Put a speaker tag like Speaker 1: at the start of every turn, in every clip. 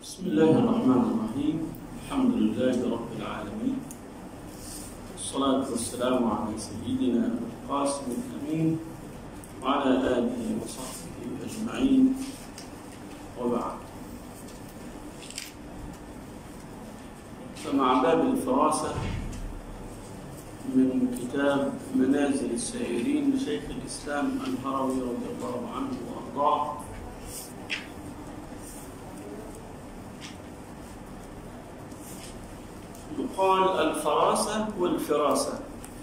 Speaker 1: بسم الله الرحمن الرحيم الحمد لله رب العالمين والصلاة والسلام على سيدنا أبي القاسم الأمين وعلى آله وصحبه أجمعين وبعد فمع باب الفراسة من كتاب منازل السائرين لشيخ الإسلام الهروي رضي الله عنه وأرضاه يقال الفراسة والفراسة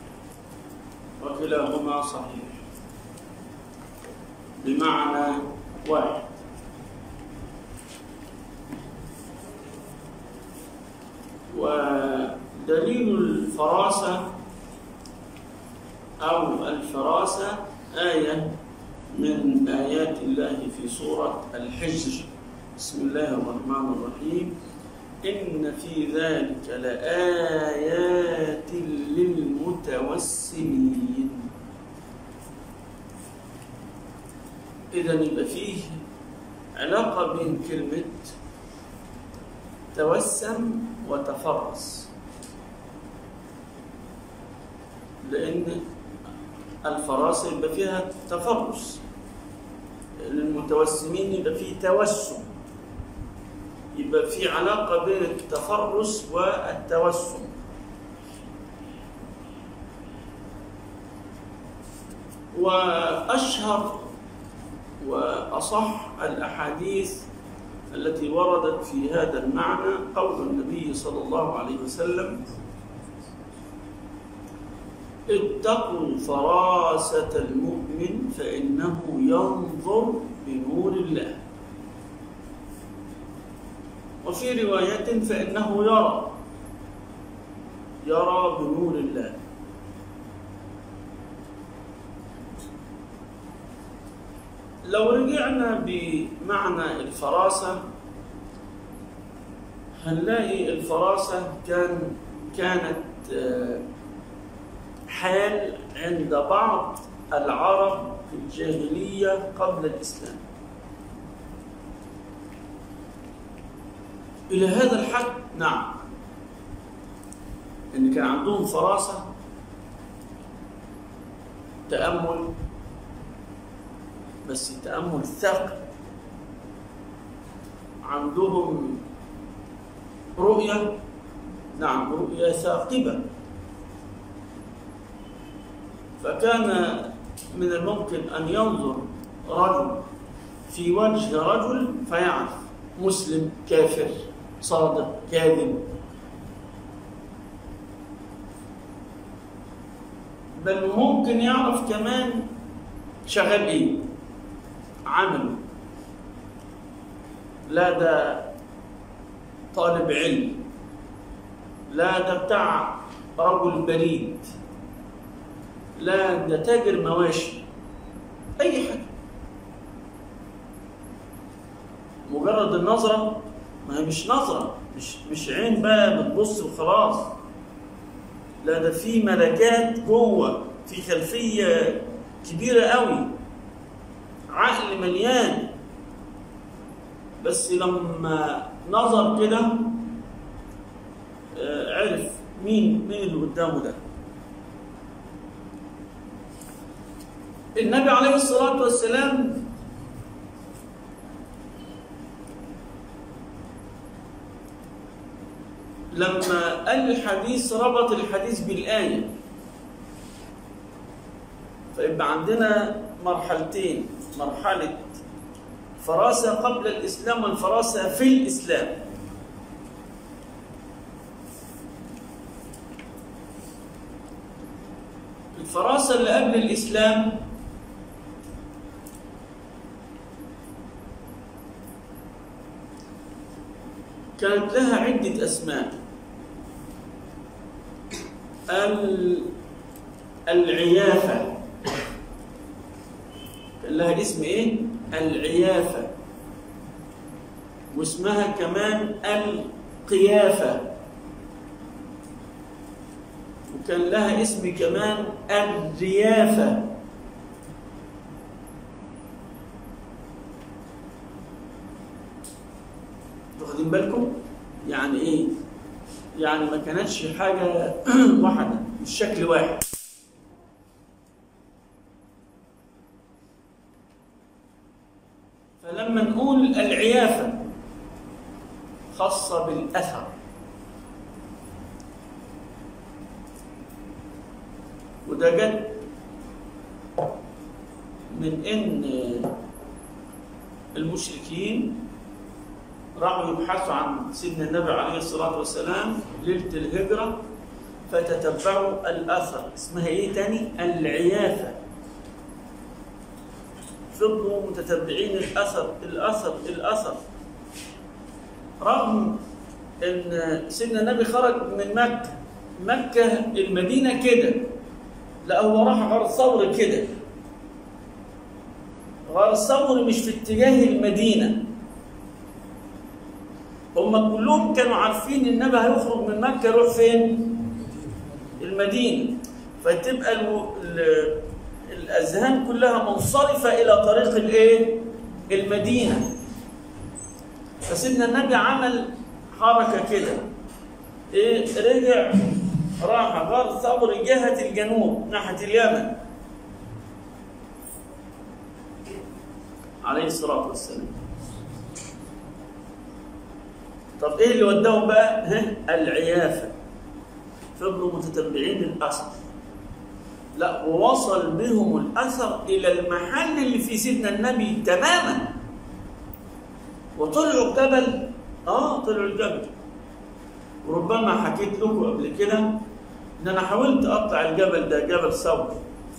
Speaker 1: وكلاهما صحيح بمعنى واحد ودليل الفراسة أو الفراسة آية من آيات الله في سورة الحجر بسم الله الرحمن الرحيم إن في ذلك لآيات للمتوسمين إذا يبقى فيه علاقة بين كلمة توسم وتفرس لأن الفراسة يبقى فيها تفرس للمتوسمين يبقى فيه توسم يبقى في علاقة بين التفرس والتوسم وأشهر وأصح الأحاديث التي وردت في هذا المعنى قول النبي صلى الله عليه وسلم اتقوا فراسة المؤمن فإنه ينظر بنور الله وفي رواية فإنه يرى يرى بنور الله لو رجعنا بمعنى الفراسة هنلاقي الفراسة كان كانت حال عند بعض العرب في الجاهلية قبل الإسلام إلى هذا الحد نعم إن كان عندهم فراسة تأمل بس تأمل ثقل عندهم رؤية نعم رؤية ثاقبة فكان من الممكن أن ينظر رجل في وجه رجل فيعرف مسلم كافر صادق كاذب بل ممكن يعرف كمان شغال ايه عمله لا ده طالب علم لا ده بتاع رجل بريد لا ده تاجر مواشي اي حاجه مجرد النظره ما هي مش نظرة مش مش عين بقى بتبص وخلاص لا ده في ملكات جوه في خلفية كبيرة قوي عقل مليان بس لما نظر كده عرف مين مين اللي قدامه ده النبي عليه الصلاة والسلام لما قال الحديث ربط الحديث بالآية فيبقى عندنا مرحلتين مرحلة فراسة قبل الإسلام والفراسة في الإسلام الفراسة اللي قبل الإسلام كانت لها عدة أسماء العيافة كان لها اسم ايه؟ العيافة واسمها كمان القيافة وكان لها اسم كمان الريافة واخدين بالكم يعني ايه يعني ما كانتش حاجه واحده مش شكل واحد فلما نقول العيافه خاصه بالاثر وده جد من ان المشركين راحوا يبحثوا عن سيدنا النبي عليه الصلاه والسلام ليله الهجره فتتبعوا الاثر اسمها ايه تاني العيافه فضلوا متتبعين الاثر الاثر الاثر رغم ان سيدنا النبي خرج من مكه مكه المدينه كده لا هو راح غار ثور كده غار ثور مش في اتجاه المدينه هم كلهم كانوا عارفين النبي هيخرج من مكه يروح فين المدينه فتبقى الو... ال... الاذهان كلها منصرفه الى طريق الايه المدينه فسيدنا النبي عمل حركه كده ايه رجع راح غار ثور جهه الجنوب ناحيه اليمن عليه الصلاه والسلام طب ايه اللي وداهم بقى ها العيافه فضلوا متتبعين الاثر لا ووصل بهم الاثر الى المحل اللي فيه سيدنا النبي تماما وطلعوا الجبل اه طلعوا الجبل وربما حكيت لكم قبل كده ان انا حاولت اقطع الجبل ده جبل ثور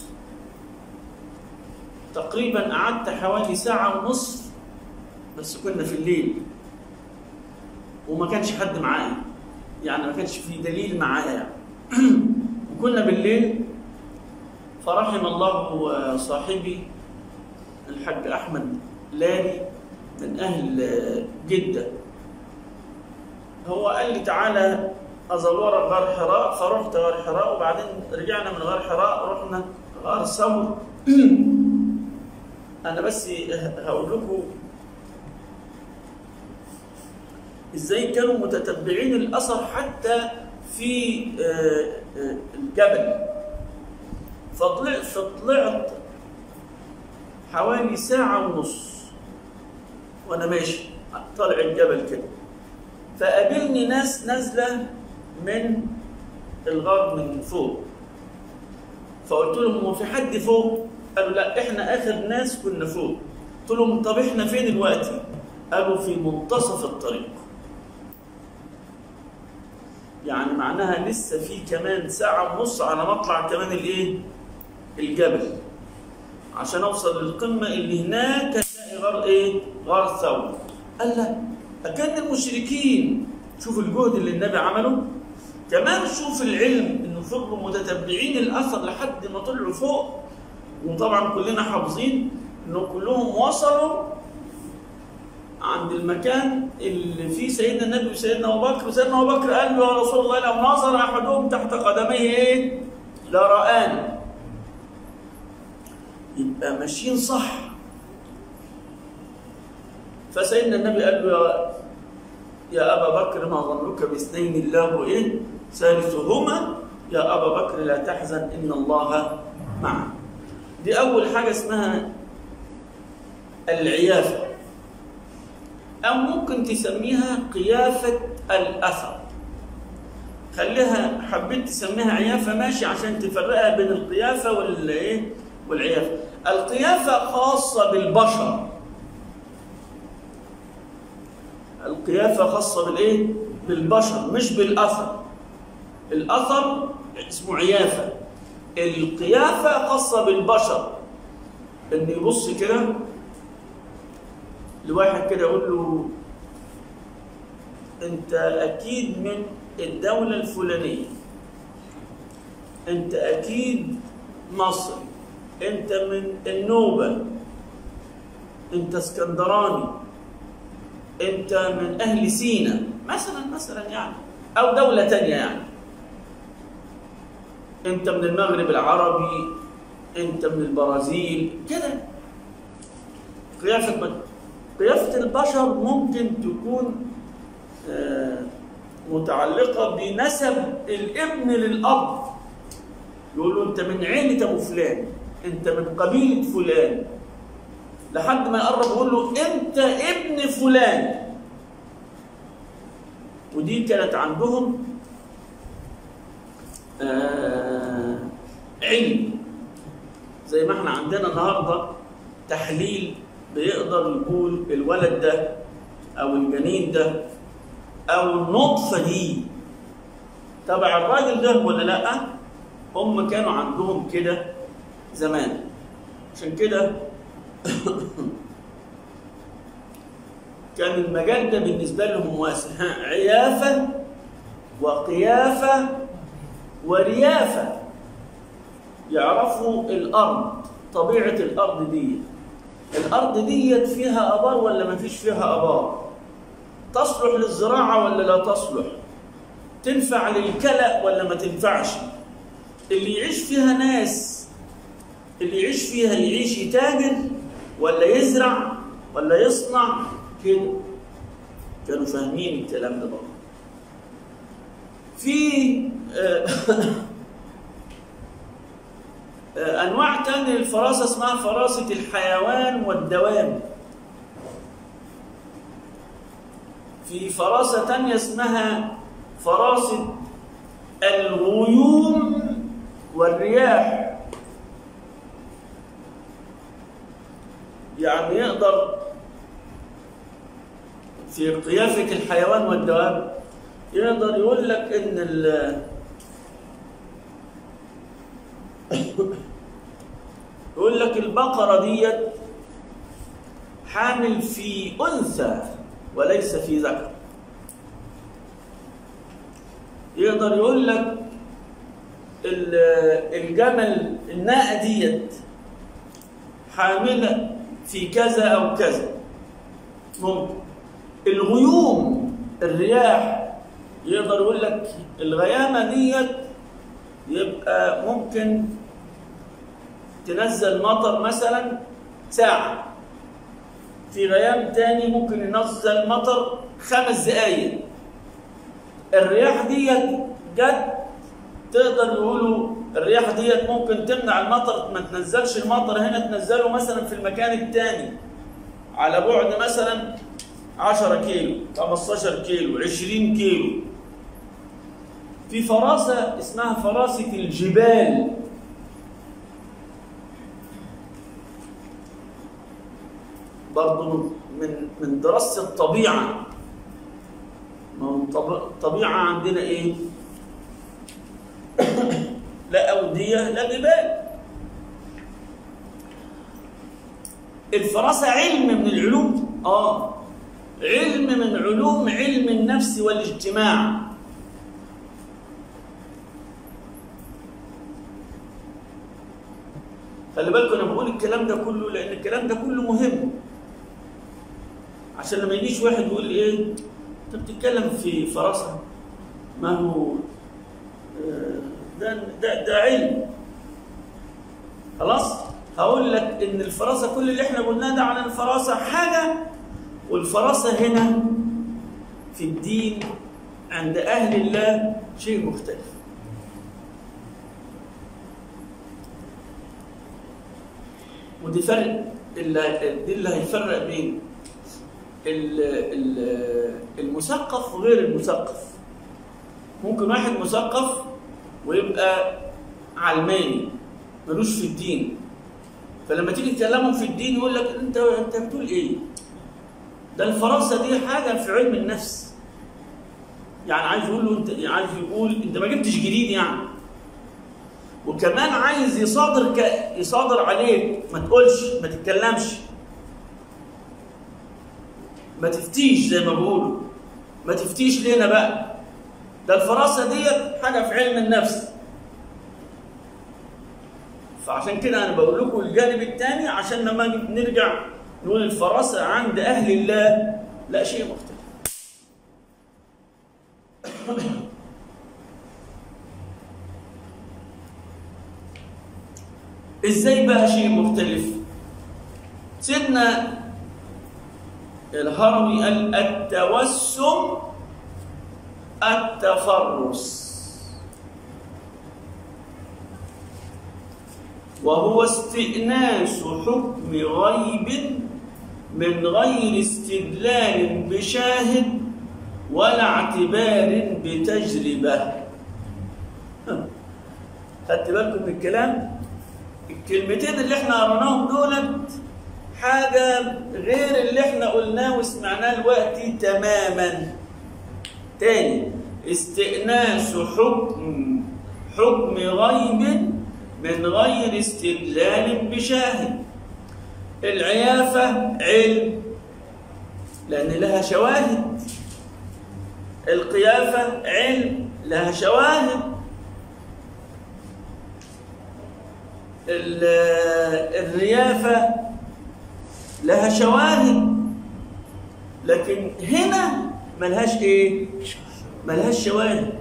Speaker 1: تقريبا قعدت حوالي ساعة ونصف بس كنا في الليل وما كانش حد معايا يعني ما كانش في دليل معايا وكنا بالليل فرحم الله صاحبي الحاج احمد لاري من اهل جده هو قال لي تعالى ازورك غار حراء فرحت غار حراء وبعدين رجعنا من غار حراء رحنا غار ثور انا بس هقول لكم ازاي كانوا متتبعين الاثر حتى في الجبل فطلعت فطلعت حوالي ساعة ونص وأنا ماشي طالع الجبل كده فقابلني ناس نازلة من الغار من فوق فقلت لهم هو في حد فوق؟ قالوا لا احنا آخر ناس كنا فوق قلت لهم طب احنا فين دلوقتي؟ قالوا في منتصف الطريق يعني معناها لسه في كمان ساعة ونص على مطلع كمان الايه؟ الجبل عشان اوصل للقمة اللي هناك هتلاقي غار ايه؟ غار ثور قال لا أكان المشركين شوف الجهد اللي النبي عمله كمان شوف العلم انه فضلوا متتبعين الاثر لحد ما طلعوا فوق وطبعا كلنا حافظين انه كلهم وصلوا عند المكان اللي فيه سيدنا النبي وسيدنا ابو بكر وسيدنا ابو بكر قال له يا رسول الله لو نظر احدهم تحت قدميه ايه؟ لرآني يبقى ماشيين صح فسيدنا النبي قال له يا يا ابا بكر ما ظنك باثنين الله ايه؟ ثالثهما يا ابا بكر لا تحزن ان الله معنا. دي اول حاجه اسمها العيافه او ممكن تسميها قيافه الاثر. خليها حبيت تسميها عيافه ماشي عشان تفرقها بين القيافه والايه؟ والعيافه. القيافه خاصه بالبشر القيافة خاصة بالإيه؟ بالبشر مش بالأثر. الأثر اسمه عيافة. القيافة خاصة بالبشر. إن يبص كده لواحد كده يقول له أنت أكيد من الدولة الفلانية. أنت أكيد مصري. أنت من النوبة. أنت اسكندراني. انت من اهل سينا مثلا مثلا يعني او دوله تانية يعني انت من المغرب العربي انت من البرازيل كده قيافه قيافه البشر ممكن تكون آه، متعلقة بنسب الابن للأب يقولوا أنت من عيلة أبو فلان أنت من قبيلة فلان لحد ما يقرب يقول له أنت ابن فلان ودي كانت عندهم آه علم زي ما احنا عندنا النهارده تحليل بيقدر يقول الولد ده او الجنين ده او النطفه دي تبع الراجل ده ولا لا هم كانوا عندهم كده زمان عشان كده كان المجال ده بالنسبه لهم واسع ها، عيافه وقيافه وريافه يعرفوا الارض طبيعه الارض دي الارض ديت فيها ابار ولا ما فيش فيها ابار تصلح للزراعه ولا لا تصلح تنفع للكلأ ولا ما تنفعش اللي يعيش فيها ناس اللي يعيش فيها يعيش يتاجر ولا يزرع ولا يصنع كده كانوا فاهمين الكلام ده برضه في آه، آه، انواع تانية للفراسه اسمها فراسه الحيوان والدواب في فراسه تانية اسمها فراسه الغيوم والرياح يعني يقدر في قيافة الحيوان والدواب يقدر يقول لك ان ال يقول لك البقرة ديت حامل في أنثى وليس في ذكر يقدر يقول لك ال- الجمل الناقة ديت حاملة في كذا أو كذا ممكن الغيوم الرياح يقدر يقول لك الغيامة ديت يبقى ممكن تنزل مطر مثلا ساعة في غيام تاني ممكن ينزل مطر خمس دقايق الرياح ديت جت تقدر يقولوا الرياح ديت ممكن تمنع المطر ما تنزلش المطر هنا تنزله مثلا في المكان التاني على بعد مثلا 10 كيلو 15 كيلو 20 كيلو في فراسة اسمها فراسة الجبال برضه من من دراسة الطبيعة ما هو الطب- الطبيعة عندنا إيه؟ لا أودية لا جبال الفراسة علم من العلوم آه علم من علوم علم النفس والاجتماع خلي بالكم انا بقول الكلام ده كله لان الكلام ده كله مهم عشان لما يجيش واحد يقول ايه انت بتتكلم في فراسه ما هو آه، ده ده ده علم خلاص هقول لك ان الفراسه كل اللي احنا قلناه ده عن الفراسه حاجه والفراسه هنا في الدين عند اهل الله شيء مختلف ودي فرق اللي دي اللي هيفرق بين ال- ال- المثقف وغير المثقف ممكن واحد مثقف ويبقى علماني ملوش في الدين فلما تيجي تكلمه في الدين يقول لك انت انت بتقول ايه؟ ده الفراسه دي حاجه في علم النفس يعني عايز يقول له انت عايز يقول انت ما جبتش جديد يعني وكمان عايز يصادر ك... يصادر عليك ما تقولش ما تتكلمش ما تفتيش زي ما بيقولوا ما تفتيش لينا بقى ده الفراسه ديت حاجه في علم النفس فعشان كده انا بقول لكم الجانب الثاني عشان لما نرجع نقول الفراسه عند اهل الله لا شيء مختلف ازاي بقى شيء مختلف سيدنا الهروي قال التوسم التفرس وهو استئناس حكم غيب من غير استدلال بشاهد ولا اعتبار بتجربة خدت بالكم من الكلام الكلمتين اللي احنا قريناهم دولت حاجة غير اللي احنا قلناه وسمعناه دلوقتي تماما تاني استئناس حكم حكم غيب من غير استدلال بشاهد العيافة علم لأن لها شواهد القيافة علم لها شواهد الريافة لها شواهد لكن هنا ملهاش ايه ملهاش شواهد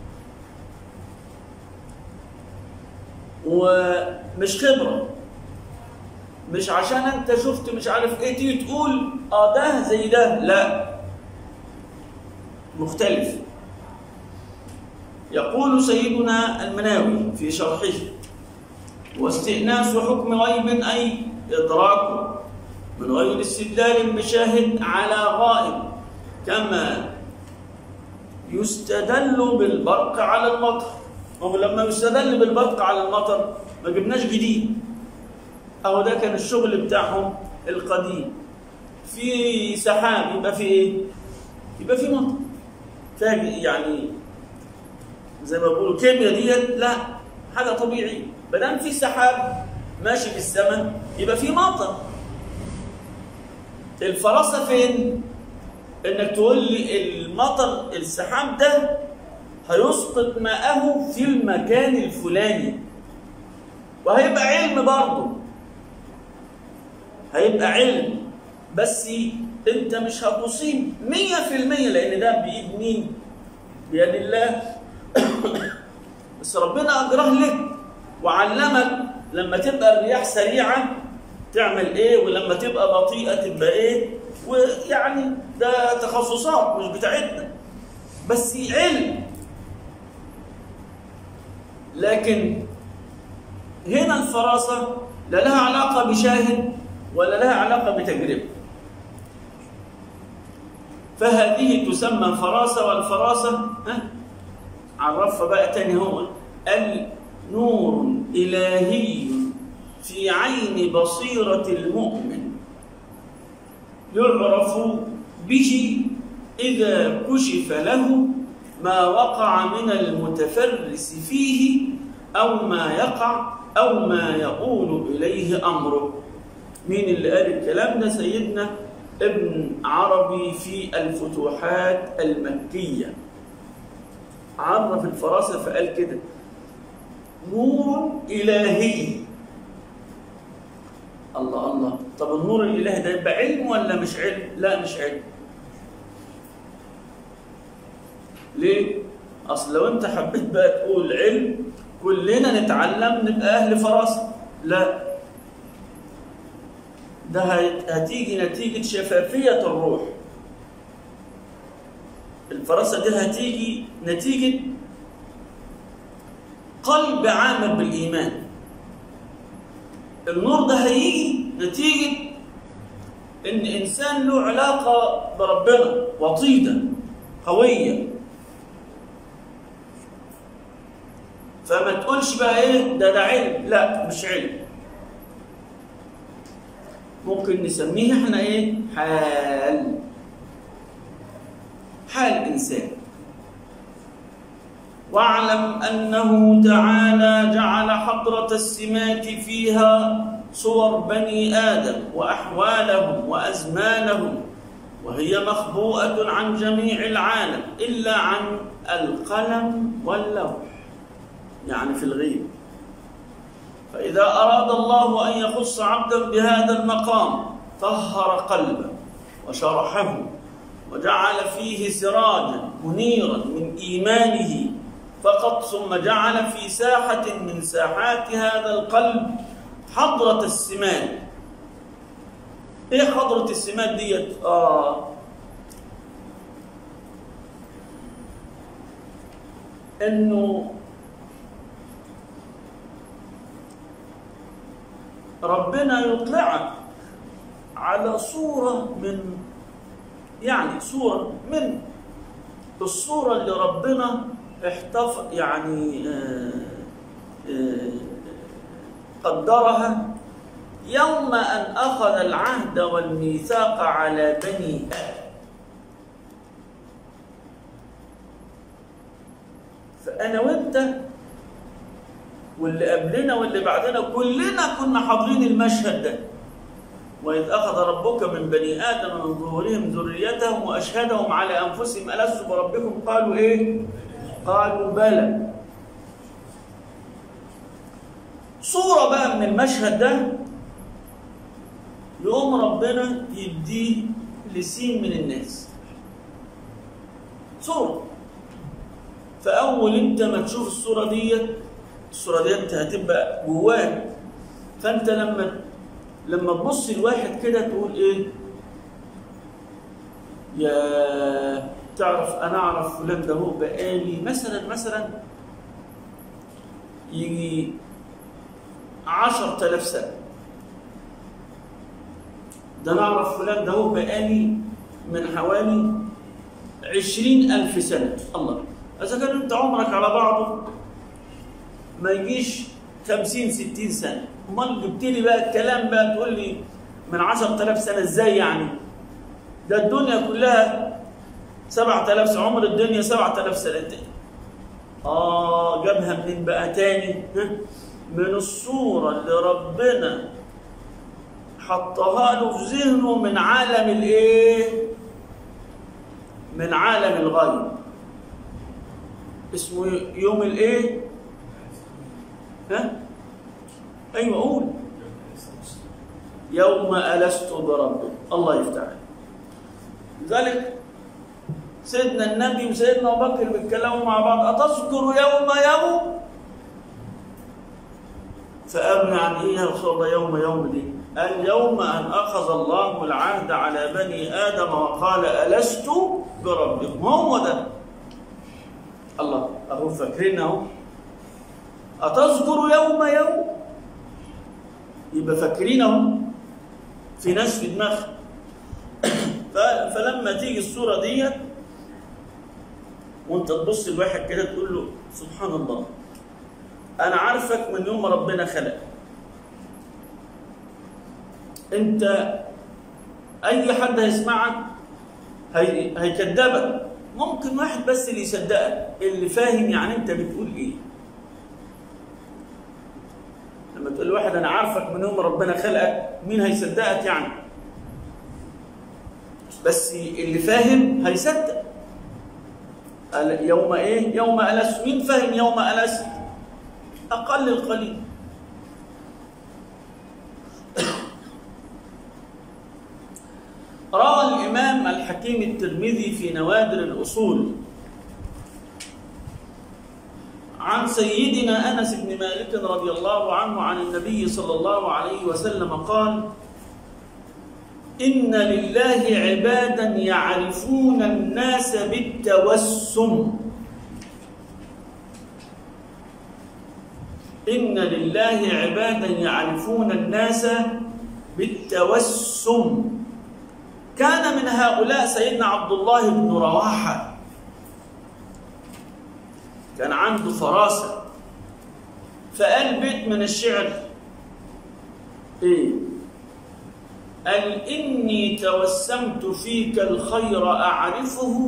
Speaker 1: ومش خبرة مش عشان انت شفت مش عارف ايه تيجي تقول اه ده زي ده لا مختلف يقول سيدنا المناوي في شرحه واستئناس حكم غيب أي إدراكه من غير استدلال بشاهد على غائب كما يستدل بالبرق على المطر هو لما يستدل بالبرق على المطر ما جبناش جديد أو ده كان الشغل بتاعهم القديم في سحاب يبقى في ايه؟ يبقى في مطر يعني زي ما بيقولوا كيمياء ديت لا حاجه طبيعي ما دام في سحاب ماشي في السماء يبقى في مطر الفراسه فين؟ انك تقول لي المطر السحاب ده هيسقط ماءه في المكان الفلاني وهيبقى علم برضه هيبقى علم بس انت مش هتصيب 100% لان ده بايد مين؟ بيد الله بس ربنا اجراه لك وعلمك لما تبقى الرياح سريعه تعمل ايه ولما تبقى بطيئه تبقى ايه ويعني ده تخصصات مش بتاعتنا بس علم لكن هنا الفراسه لا لها علاقه بشاهد ولا لها علاقه بتجربه فهذه تسمى فراسة والفراسة ها عرفها بقى تاني هو النور إلهي في عين بصيرة المؤمن يعرف به إذا كشف له ما وقع من المتفرس فيه أو ما يقع أو ما يقول إليه أمره مين اللي قال الكلام ده سيدنا ابن عربي في الفتوحات المكية عرف الفراسة فقال كده نور إلهي الله الله طب النور الإلهي ده يبقى علم ولا مش علم؟ لا مش علم ليه؟ أصل لو أنت حبيت بقى تقول علم كلنا نتعلم نبقى أهل فراسة لا ده هتيجي نتيجة شفافية الروح الفراسة دي هتيجي نتيجة قلب عامر بالإيمان النور ده هيجي نتيجة إن إنسان له علاقة بربنا وطيدة قوية فما تقولش بقى إيه ده ده علم لا مش علم ممكن نسميه احنا ايه حال حال انسان واعلم انه تعالى جعل حضره السمات فيها صور بني ادم واحوالهم وازمانهم وهي مخبوءه عن جميع العالم الا عن القلم واللوح يعني في الغيب فإذا أراد الله أن يخص عبدا بهذا المقام طهر قلبه وشرحه وجعل فيه سراجا منيرا من إيمانه فقط ثم جعل في ساحة من ساحات هذا القلب حضرة السمات ايه حضرة السمات ديت؟ آه انه ربنا يطلعك على صورة من يعني صورة من الصورة اللي ربنا احتفظ يعني آه، آه، قدرها يوم أن أخذ العهد والميثاق على بني آدم فأنا وأنت واللي قبلنا واللي بعدنا كلنا كنا حاضرين المشهد ده وإذ أخذ ربك من بني آدم من ظهورهم ذريتهم وأشهدهم على أنفسهم ألست بربكم قالوا إيه؟ قالوا بلى صورة بقى من المشهد ده يقوم ربنا يديه لسين من الناس صورة فأول أنت ما تشوف الصورة ديت الصورة ديت هتبقى جواك فأنت لما لما تبص لواحد كده تقول إيه يا تعرف أنا أعرف فلان ده هو بقالي مثلا مثلا يجي عشر تلاف سنة ده أنا أعرف فلان ده هو بقالي من حوالي عشرين ألف سنة الله إذا كان أنت عمرك على بعضه ما يجيش خمسين ستين سنة أمال جبت لي بقى الكلام بقى تقول لي من عشر تلاف سنة إزاي يعني ده الدنيا كلها سبعة آلاف سنة عمر الدنيا سبعة آلاف سنة آه جابها منين بقى تاني ها؟ من الصورة اللي ربنا حطها له في ذهنه من عالم الايه من عالم الغيب اسمه يوم الايه ها ايوه قول يوم ألست بربك الله يفتح عليك. لذلك سيدنا النبي وسيدنا ابو بكر بيتكلموا مع بعض أتذكر يوم يوم فقالوا يعني ايه يا رسول الله يوم يوم دي قال يوم ان اخذ الله العهد على بني ادم وقال الست بربكم هو ده الله اهو فاكرين اهو اتذكر يوم يوم يبقى فاكرين اهو في ناس في دماغها ف- فلما تيجي الصوره ديت وانت تبص لواحد كده تقول له سبحان الله انا عارفك من يوم ما ربنا خلق انت اي حد هيسمعك هي... هيكذبك ممكن واحد بس اللي يصدقك اللي فاهم يعني انت بتقول ايه لما تقول لواحد انا عارفك من يوم ما ربنا خلقك مين هيصدقك يعني بس اللي فاهم هيصدق قال يوم ايه يوم ألست مين فاهم يوم ألست أقل القليل روى الإمام الحكيم الترمذي في نوادر الأصول عن سيدنا أنس بن مالك رضي الله عنه عن النبي صلى الله عليه وسلم قال إن لله عبادا يعرفون الناس بالتوسم إن لله عبادا يعرفون الناس بالتوسم كان من هؤلاء سيدنا عبد الله بن رواحة كان عنده فراسة فقال بيت من الشعر إيه قال إني توسمت فيك الخير أعرفه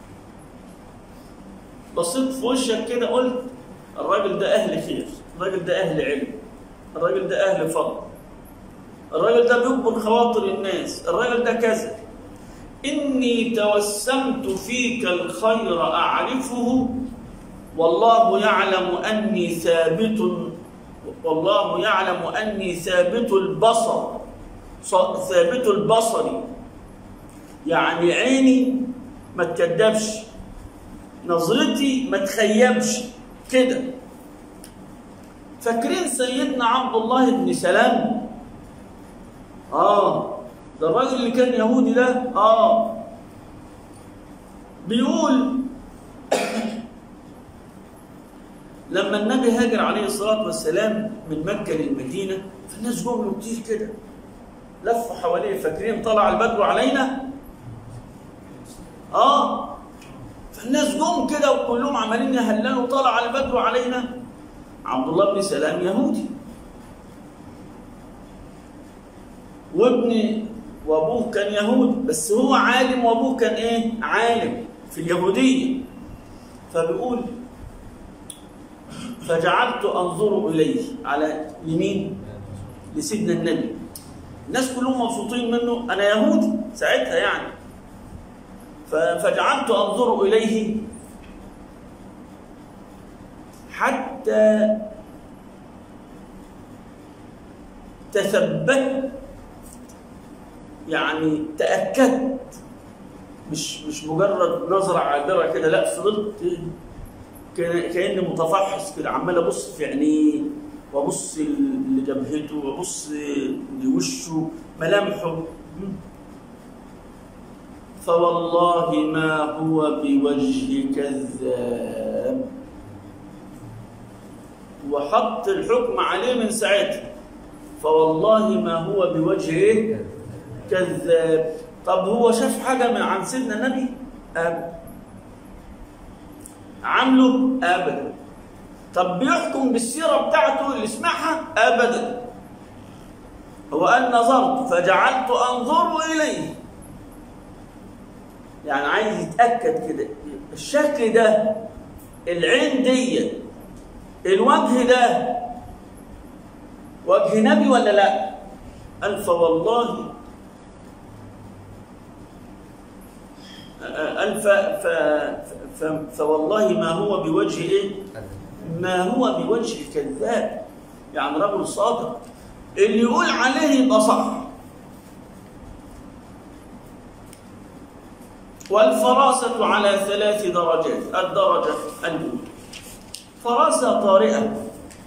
Speaker 1: بصيت في وشك كده قلت الراجل ده أهل خير الراجل ده أهل علم الراجل ده أهل فضل الراجل ده بيكبر خواطر الناس الراجل ده كذا إني توسمت فيك الخير أعرفه والله يعلم أني ثابت والله يعلم أني ثابت البصر ثابت البصر يعني عيني ما تكذبش نظرتي ما تخيبش كده فاكرين سيدنا عبد الله بن سلام اه ده الراجل اللي كان يهودي ده اه بيقول لما النبي هاجر عليه الصلاة والسلام من مكة للمدينة فالناس جم له كتير كده لفوا حواليه فاكرين طلع البدر علينا اه فالناس جم كده وكلهم عمالين يهللوا طلع البدر علينا عبد الله بن سلام يهودي وابن وابوه كان يهودي بس هو عالم وابوه كان ايه عالم في اليهوديه فبيقول فجعلت انظر اليه على يمين لسيدنا النبي الناس كلهم مبسوطين منه انا يهودي ساعتها يعني ف- فجعلت انظر اليه حتى تثبت يعني تاكدت مش مش مجرد نظره عابره كده لا فضلت كان- كاني متفحص كده عمال ابص في عينيه وابص لجبهته وابص لوشه ملامحه فوالله ما هو بوجه كذاب وحط الحكم عليه من ساعتها فوالله ما هو بوجه ايه كذاب طب هو شاف حاجه من عن سيدنا النبي ابدا عامله ابدا طب بيحكم بالسيره بتاعته اللي سمعها ابدا هو قال نظرت فجعلت انظر اليه يعني عايز يتاكد كده الشكل ده العين دي الوجه ده وجه نبي ولا لا قال فوالله قال ف... ف... ف... فوالله ما هو بوجه ايه ما هو بوجه كذاب يعني رجل صادق اللي يقول عليه يبقى صح والفراسة على ثلاث درجات الدرجة الأولى فراسة طارئة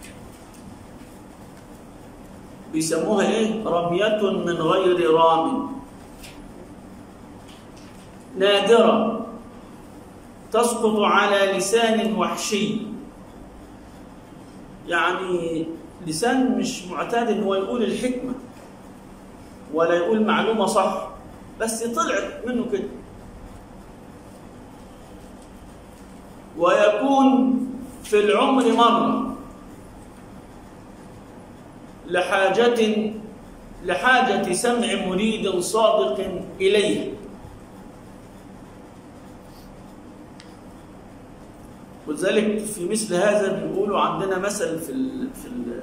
Speaker 1: بيسموها ايه رمية من غير رام نادرة تسقط على لسان وحشي يعني لسان مش معتاد ان هو يقول الحكمة ولا يقول معلومة صح بس طلعت منه كده ويكون في العمر مرة لحاجة لحاجة سمع مريد صادق إليه ولذلك في مثل هذا بيقولوا عندنا مثل في ال في ال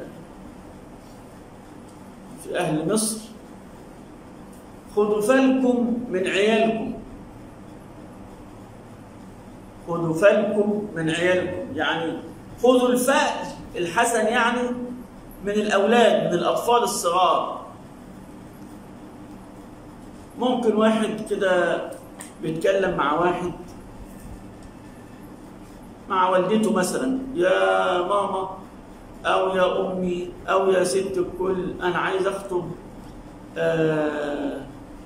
Speaker 1: في أهل مصر خدوا بالكم من عيالكم خدوا بالكم من عيالكم يعني خذوا الفأل الحسن يعني من الأولاد من الأطفال الصغار ممكن واحد كده بيتكلم مع واحد مع والدته مثلا يا ماما أو يا أمي أو يا ست الكل أنا عايز أخطب آه،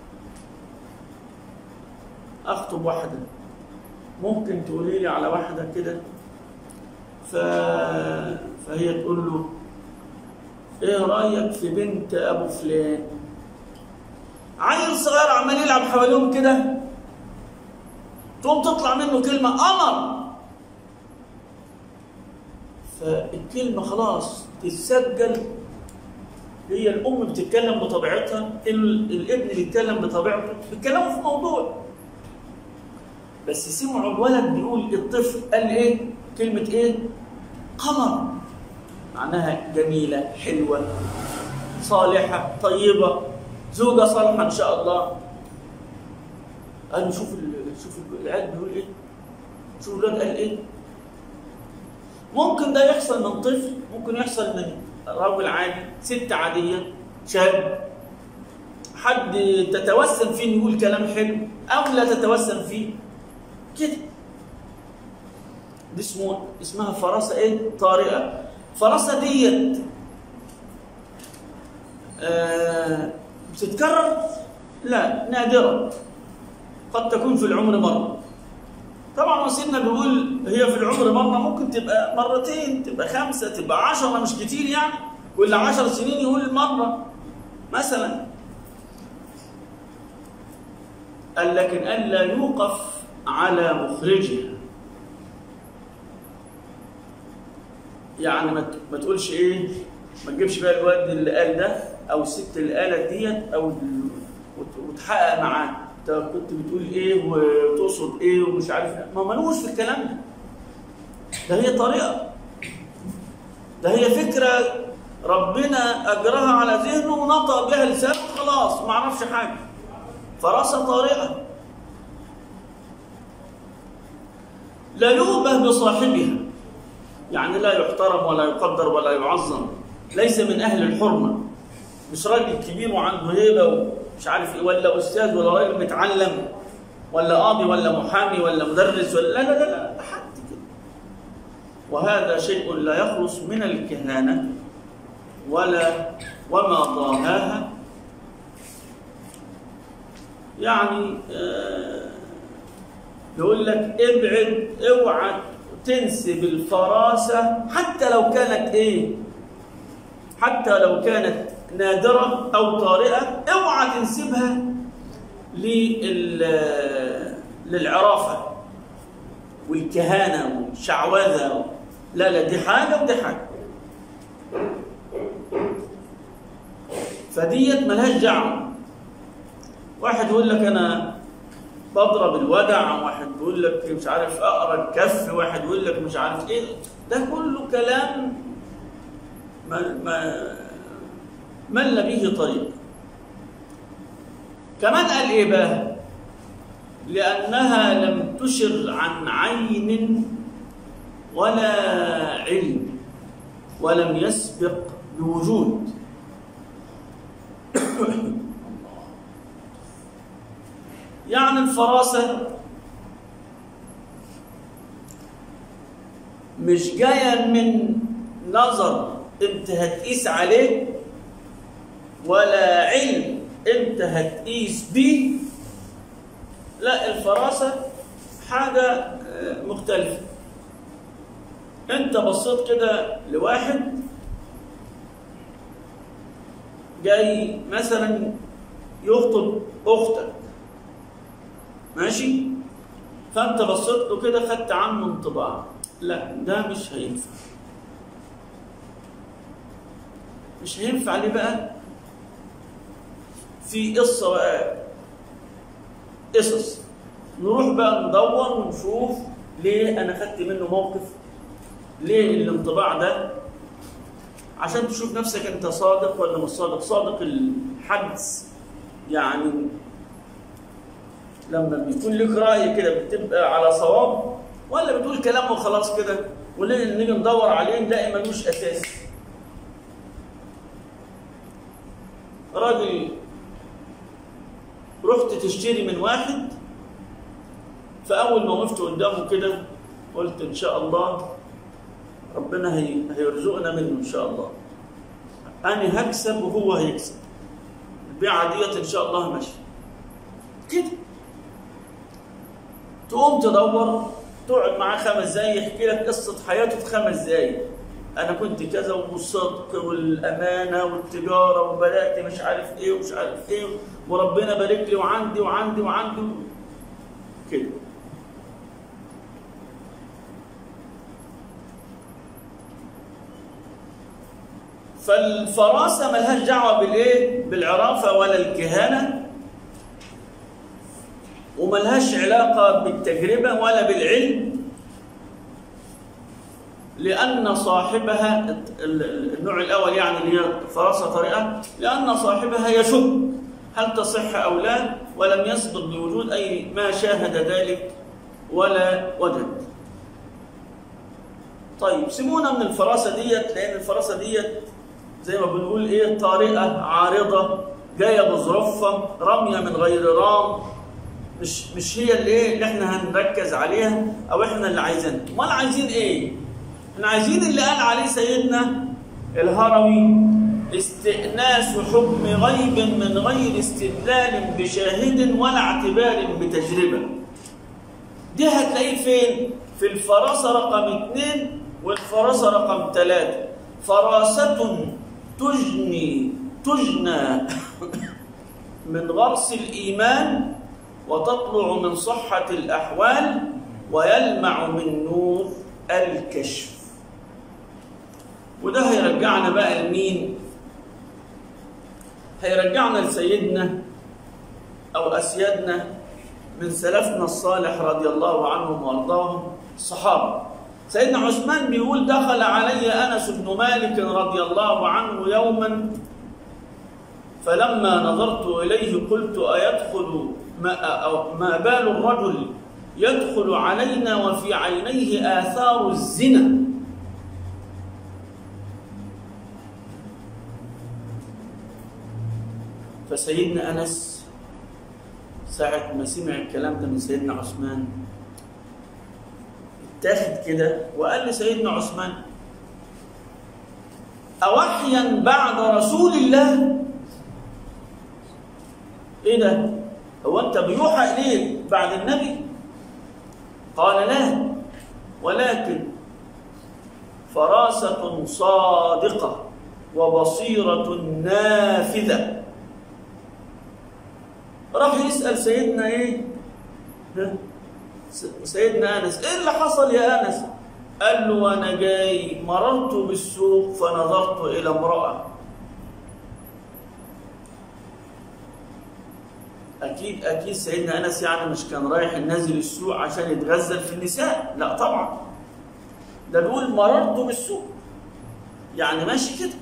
Speaker 1: أخطب واحدة ممكن تقولي لي على واحدة كده ف... فهي تقول له ايه رأيك في بنت ابو فلان عيل صغير عمال يلعب حواليهم كده تقوم تطلع منه كلمة قمر فالكلمة خلاص تتسجل هي الأم بتتكلم بطبيعتها ال- الابن بيتكلم بطبيعته بيتكلموا في موضوع بس سمعوا الولد بيقول الطفل قال ايه كلمة ايه قمر معناها جميلة حلوة صالحة طيبة زوجة صالحة إن شاء الله قالوا شوف ال- شوف ال- العيال بيقول إيه شوف الولاد قال إيه ممكن ده يحصل من طفل ممكن يحصل من راجل عادي ست عادية شاب حد تتوسم فيه إنه يقول كلام حلو أو لا تتوسم فيه كده دي اسمه اسمها فراسة ايه؟ طارئة فراسة ديت آه بتتكرر؟ لا نادرة قد تكون في العمر مرة طبعا وسيدنا بيقول هي في العمر مرة ممكن تبقى مرتين تبقى خمسة تبقى عشرة مش كتير يعني كل عشر سنين يقول مرة مثلا قال لكن ألا يوقف على مخرجها يعني ما ت- ما تقولش ايه ما تجيبش بقى الواد اللي قال ده او الست اللي قالت ديت او ال- وت- وتحقق معاه انت كنت بتقول ايه وتقصد ايه ومش عارف إيه. ما ملوش في الكلام ده ده هي طريقه ده هي فكره ربنا اجرها على ذهنه ونطق بها لسانه خلاص ما عرفش حاجه فراسه طارئه للوبه بصاحبها يعني لا يحترم ولا يقدر ولا يعظم ليس من اهل الحرمه مش راجل كبير وعنده هيبه ومش عارف ايه ولا استاذ ولا راجل متعلم ولا قاضي ولا محامي ولا مدرس ولا لا لا لا, لا حد كده وهذا شيء لا يخلص من الكهانه ولا وما ضاهاها يعني آه يقول لك ابعد اوعى تنسب الفراسة حتى لو كانت ايه حتى لو كانت نادرة أو طارئة اوعى تنسبها لل- للعرافة والكهانة والشعوذة لا لا دي حاجة ودي حاجة فديت ملهاش دعوة واحد يقول لك أنا بضرب الودع واحد بيقول لك مش عارف اقرا الكف واحد يقول لك مش عارف ايه ده كله كلام ما ما مل به طريق كمان قال ايه بقى لانها لم تشر عن عين ولا علم ولم يسبق بوجود يعني الفراسة مش جاية من نظر انت هتقيس عليه ولا علم انت هتقيس بيه لا الفراسة حاجة آه، مختلفة انت بصيت كده لواحد جاي مثلا يخطب اختك ماشي فانت بصيت له كده خدت عنه انطباع لا ده مش هينفع مش هينفع ليه بقى في قصه بقى قصص نروح بقى ندور ونشوف ليه انا خدت منه موقف ليه الانطباع ده عشان تشوف نفسك انت صادق ولا مش صادق صادق الحدس يعني لما بيكون لك رأي كده بتبقى على صواب ولا بتقول كلام وخلاص كده وليه نيجي ندور عليه نلاقي ملوش أساس راجل رحت تشتري من واحد فأول ما وقفت قدامه كده قلت إن شاء الله ربنا هي هيرزقنا منه إن شاء الله أنا هكسب وهو هيكسب البيعة ديت إن شاء الله ماشي كده تقوم تدور تقعد معاه خمس دقايق يحكي لك قصه حياته في خمس دقايق انا كنت كذا والصدق والامانه والتجاره وبدات مش عارف ايه ومش عارف ايه وربنا بارك لي وعندي وعندي وعندي كده فالفراسه ملهاش دعوه بالايه بالعرافه ولا الكهانه وملهاش علاقة بالتجربة ولا بالعلم لأن صاحبها النوع الأول يعني اللي هي فراسة طريقة لأن صاحبها يشك هل تصح أو لا ولم يسبق بوجود أي ما شاهد ذلك ولا وجد طيب سيبونا من الفراسة ديت لأن الفراسة ديت زي ما بنقول إيه طارئة عارضة جاية بظروفها رمية من غير رام مش مش هي اللي ايه اللي احنا هنركز عليها او احنا اللي عايزينها امال عايزين ايه احنا عايزين اللي قال عليه سيدنا الهروي استئناس حكم غيب من غير استدلال بشاهد ولا اعتبار بتجربه دي هتلاقيه فين؟ في الفراسة رقم اثنين والفراسة رقم ثلاثة فراسة تجني تجنى من غرس الإيمان وتطلع من صحة الأحوال ويلمع من نور الكشف وده هيرجعنا بقى لمين؟ هيرجعنا لسيدنا أو أسيادنا من سلفنا الصالح رضي الله عنهم وأرضاهم الصحابة سيدنا عثمان بيقول دخل علي أنس بن مالك رضي الله عنه يوما فلما نظرت إليه قلت أيدخل ما, أو ما بال الرجل يدخل علينا وفي عينيه آثار الزنا فسيدنا أنس ساعة ما سمع الكلام ده من سيدنا عثمان اتاخد كده وقال لسيدنا عثمان أوحيا بعد رسول الله ايه ده هو انت بيوحى اليك بعد النبي قال لا ولكن فراسة صادقة وبصيرة نافذة راح يسأل سيدنا ايه ها؟ سيدنا انس ايه اللي حصل يا انس قال له وانا جاي مررت بالسوق فنظرت الى امراه اكيد اكيد سيدنا انس يعني مش كان رايح نازل السوق عشان يتغزل في النساء لا طبعا ده بيقول مررت بالسوق يعني ماشي كده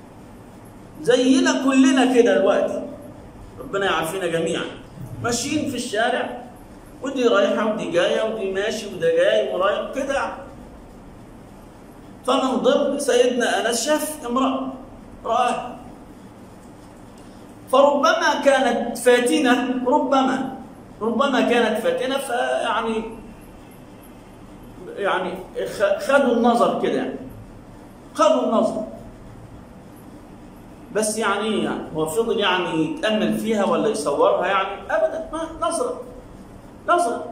Speaker 1: زينا كلنا كده دلوقتي ربنا يعافينا جميعا ماشيين في الشارع ودي رايحه ودي جايه ودي ماشي وده جاي ورايح كده فمن ضمن سيدنا انس شاف امراه رآه فربما كانت فاتنه ربما ربما كانت فاتنه فيعني يعني خدوا النظر كده يعني خدوا النظر بس يعني يعني هو فضل يعني يتامل فيها ولا يصورها يعني ابدا ما نظره نظره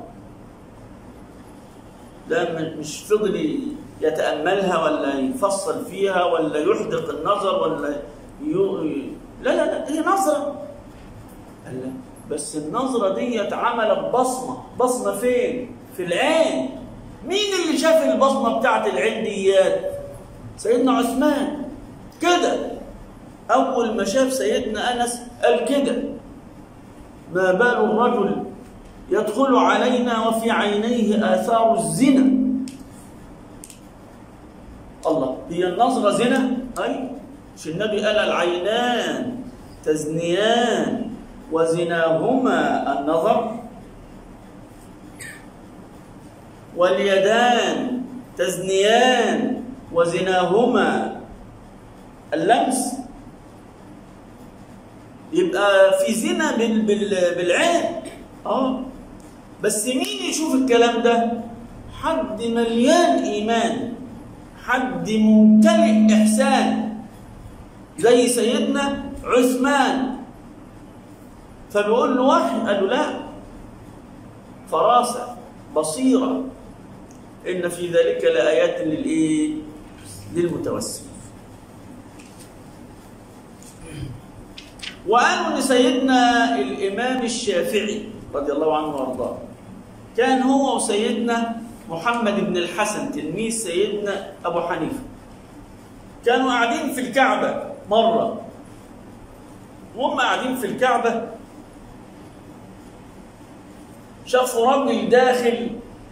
Speaker 1: لا مش فضل يتاملها ولا يفصل فيها ولا يحدق النظر ولا ي... لا لا لا هي نظره قال لا بس النظره دي عملت بصمه بصمه فين في العين مين اللي شاف البصمه بتاعت العين ديات سيدنا عثمان كده أول ما شاف سيدنا أنس قال كده ما بال الرجل يدخل علينا وفي عينيه آثار الزنا الله هي النظرة زنا؟ أي مش النبي قال العينان تزنيان وزناهما النظر واليدان تزنيان وزناهما اللمس يبقى في زنا بال بال بالعين اه بس مين يشوف الكلام ده حد مليان ايمان حد ممتلئ احسان زي سيدنا عثمان فبيقول له وحي قال له لا فراسه بصيره ان في ذلك لايات للايه للمتوسم وقالوا ان سيدنا الامام الشافعي رضي الله عنه وارضاه كان هو وسيدنا محمد بن الحسن تلميذ سيدنا ابو حنيفه كانوا قاعدين في الكعبه مره وهم قاعدين في الكعبه شافوا رجل داخل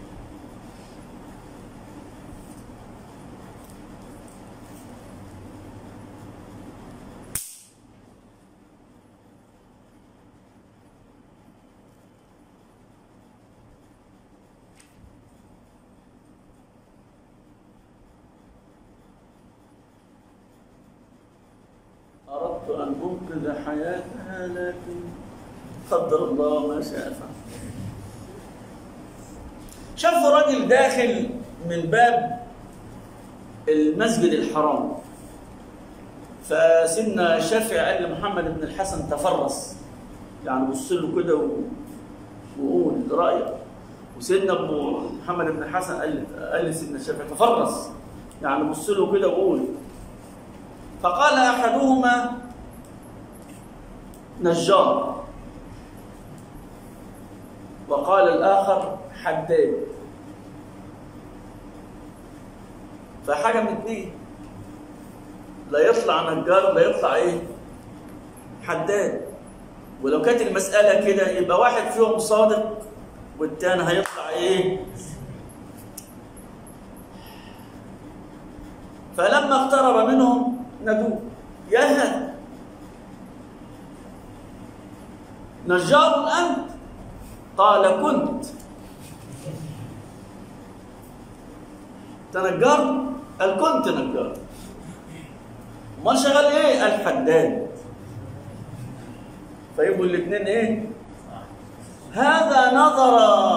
Speaker 1: أردت أن أنقذ حياتها لكن قدر الله ما شاء فعل شافوا راجل داخل من باب المسجد الحرام فسيدنا الشافعي قال لمحمد بن الحسن تفرس يعني بص له كده و... وقول رايك وسيدنا ابو محمد بن حسن قال قال لسيدنا الشافعي تفرس يعني بص له كده وقول فقال احدهما نجار وقال الاخر حداد فحاجه من اتنين لا يطلع نجار لا يطلع ايه حداد ولو كانت المساله كده يبقى واحد فيهم صادق والتاني هيطلع ايه فلما اقترب منهم نادوه يا هذا نجار انت قال كنت تنجار قال كنت نجار امال شغال ايه قال حداد فيبقوا الاثنين ايه هذا نظر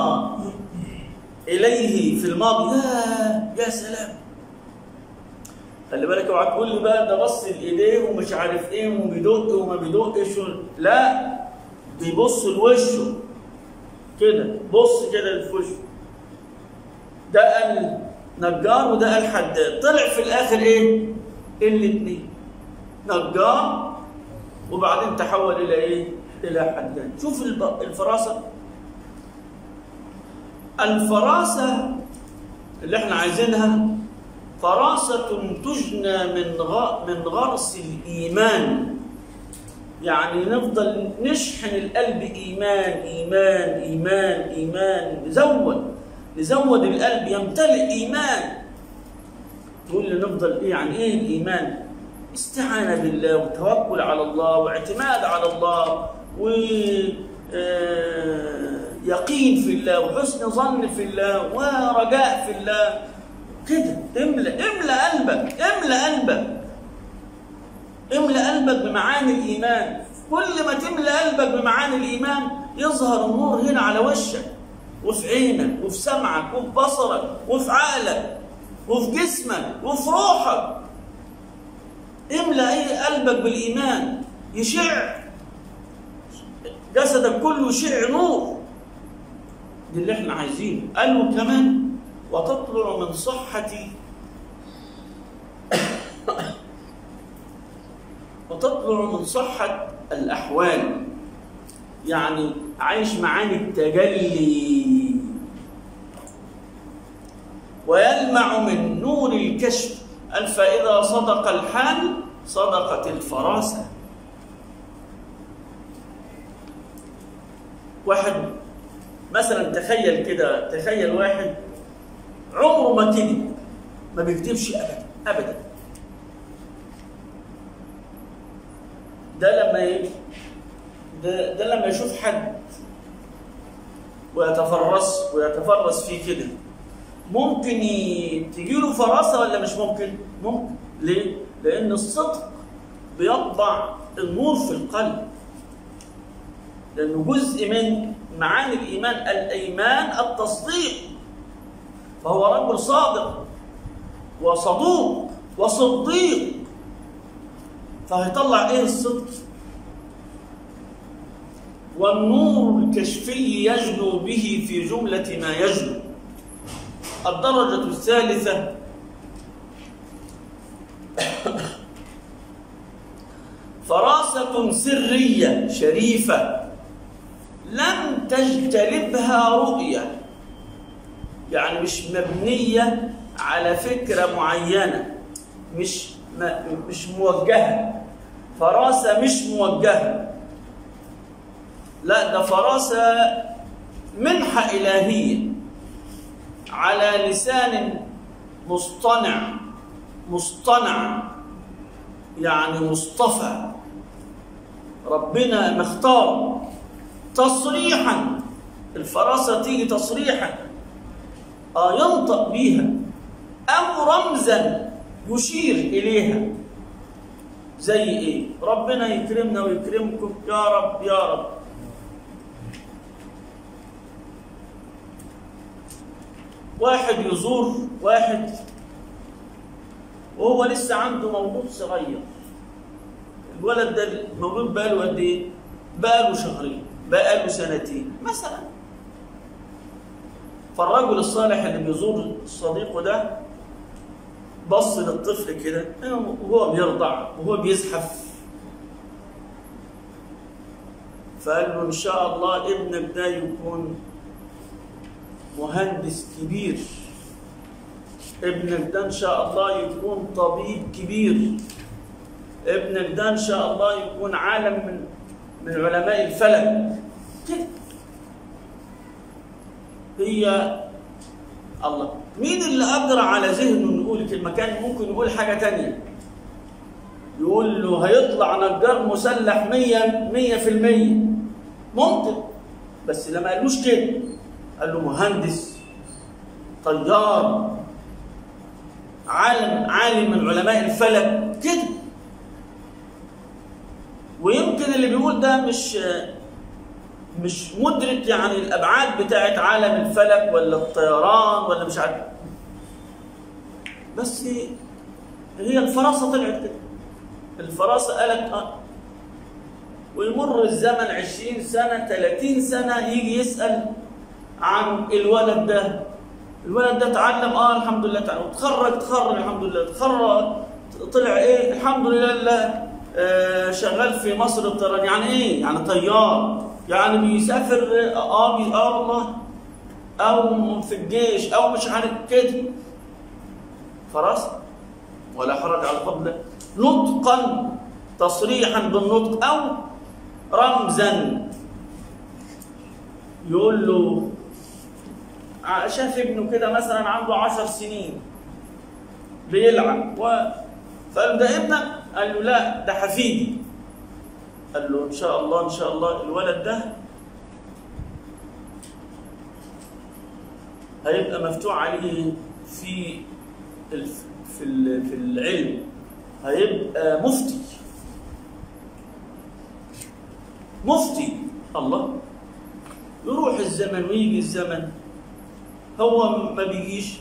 Speaker 1: اليه في الماضي يا يا سلام خلي بالك اوعى تقول لي بقى ده بص لايديه ومش عارف ايه وبيدق وما بيدقش لا بيبص لوشه كده بص كده في وشه ده قال نجار وده قال حداد طلع في الاخر ايه الاثنين نجار وبعدين تحول الى ايه الى حداد شوف الب- الفراسه الفراسه اللي احنا عايزينها فراسه تجنى من غ... من غرس الايمان يعني نفضل نشحن القلب ايمان ايمان ايمان ايمان نزود نزود القلب يمتلئ ايمان تقول لي نفضل ايه يعني ايه الايمان استعانه بالله وتوكل على الله واعتماد على الله و آه، يقين في الله وحسن ظن في الله ورجاء في الله كده املأ املأ قلبك املأ قلبك املأ قلبك بمعاني الإيمان كل ما تملأ قلبك بمعاني الإيمان يظهر النور هنا على وشك وفي عينك وفي سمعك وفي بصرك وفي عقلك وفي جسمك وفي روحك املأ اي قلبك بالإيمان يشع جسدك كله يشع نور دي اللي احنا عايزينه قالوا كمان وتطلع من صحة وتطلع من صحة الأحوال يعني عايش معاني التجلي ويلمع من نور الكشف قال فإذا صدق الحال صدقت الفراسة واحد مثلا تخيل كده تخيل واحد عمره ما كذب ما بيكذبش ابدا ابدا ده لما ي- ده, ده لما يشوف حد ويتفرس ويتفرس فيه كده ممكن ي- تجيله فراسه ولا مش ممكن؟ ممكن ليه؟ لأن الصدق بيطبع النور في القلب لأنه جزء من معاني الإيمان الإيمان التصديق فهو رجل صادق وصدوق وصديق فهيطلع ايه الصدق والنور الكشفي يجلو به في جملة ما يجلو الدرجة الثالثة فراسة سرية شريفة لم تجتلبها رؤية يعني مش مبنية على فكرة معينة مش ما مش موجهة فراسة مش موجهة لا ده فراسة منحة إلهية على لسان مصطنع مصطنع يعني مصطفى ربنا مختار تصريحا الفراسة تيجي تصريحا آه ينطق بيها أو رمزا يشير إليها زي إيه؟ ربنا يكرمنا ويكرمكم يا رب يا رب واحد يزور واحد وهو لسه عنده مولود صغير الولد ده مولود بقاله قد ايه؟ بقاله شهرين بقاله سنتين مثلا فالرجل الصالح اللي بيزور صديقه ده بص للطفل كده وهو بيرضع وهو بيزحف فقال له ان شاء الله ابنك ده يكون مهندس كبير ابنك ده ان شاء الله يكون طبيب كبير ابنك ده ان شاء الله يكون عالم من من علماء الفلك كده هي الله مين اللي قدر على ذهنه انه يقول كلمه كان ممكن يقول حاجه تانية يقول له هيطلع نجار مسلح 100 100% ممكن بس لما قالوش كده قال له مهندس طيار عالم عالم من علماء الفلك كده ويمكن اللي بيقول ده مش مش مدرك يعني الابعاد بتاعت عالم الفلك ولا الطيران ولا مش عارف بس هي الفراسه طلعت كده الفراسه قالت اه ويمر الزمن 20 سنه 30 سنه يجي يسال عن الولد ده الولد ده اتعلم اه الحمد لله تعالى وتخرج تخرج الحمد لله تخرج طلع ايه الحمد لله آه شغال في مصر الطيران يعني ايه يعني طيار يعني بيسافر اه بي اه والله او في الجيش او مش عارف كده خلاص ولا حرج على فضله نطقا تصريحا بالنطق او رمزا يقول له شاف ابنه كده مثلا عنده عشر سنين بيلعب و... فقال ده ابنك؟ قال له لا ده حفيدي قال له ان شاء الله ان شاء الله الولد ده هيبقى مفتوح عليه في الف... في ال... في العلم هيبقى مفتي مفتي الله يروح الزمن ويجي الزمن هو ما بيجيش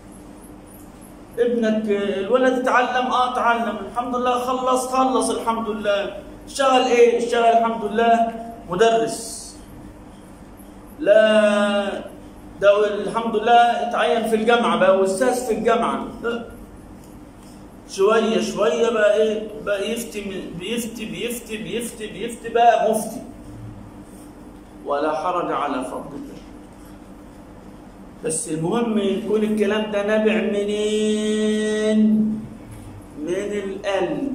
Speaker 1: ابنك الولد اتعلم اه اتعلم الحمد لله خلص خلص الحمد لله اشتغل ايه اشتغل الحمد لله مدرس لا ده الحمد لله اتعين في الجامعه بقى استاذ في الجامعه شويه شويه بقى ايه بقى يفتي بيفتي بيفتي بيفتي بيفتي بقى مفتي ولا حرج على فضل الله بس المهم يكون الكلام ده نابع منين من القلب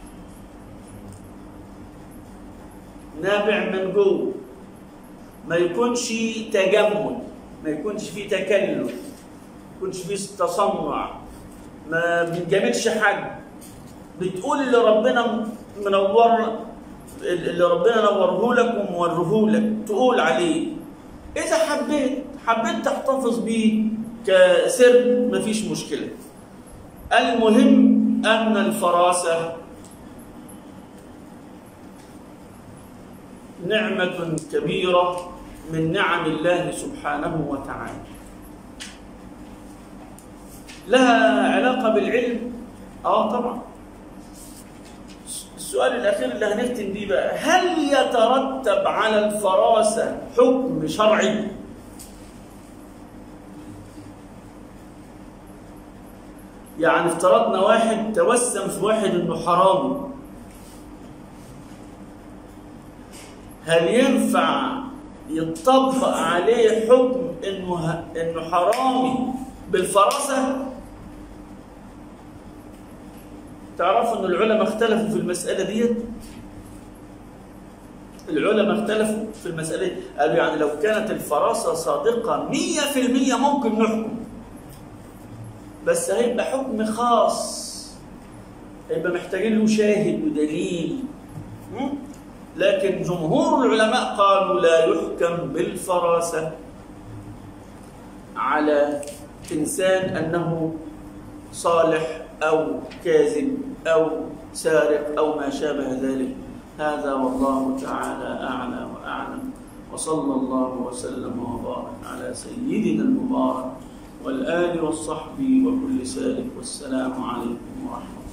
Speaker 1: نابع من جوه ما يكونش تجمل ما يكونش فيه تكلف ما يكونش فيه تصنع ما بنجاملش حد بتقول اللي ربنا منور اللي ربنا نوره لك وموره لك تقول عليه اذا حبيت حبيت تحتفظ بيه كسر مفيش مشكله المهم ان الفراسه نعمه كبيره من نعم الله سبحانه وتعالى لها علاقه بالعلم اه طبعا السؤال الاخير اللي هنختم بيه بقى هل يترتب على الفراسه حكم شرعي يعني افترضنا واحد توسم في واحد انه حرامي هل ينفع يطبق عليه حكم انه انه حرامي بالفراسه تعرفوا ان العلماء اختلفوا في المساله ديت العلماء اختلفوا في المساله دي قالوا يعني لو كانت الفراسه صادقه 100% ممكن نحكم بس هيبقى حكم خاص هيبقى محتاجين له شاهد ودليل لكن جمهور العلماء قالوا لا يحكم بالفراسة على إنسان أنه صالح أو كاذب أو سارق أو ما شابه ذلك هذا والله تعالى أعلى وأعلم وصلى الله وسلم وبارك على سيدنا المبارك والآل والصحب وكل سالك والسلام عليكم ورحمة الله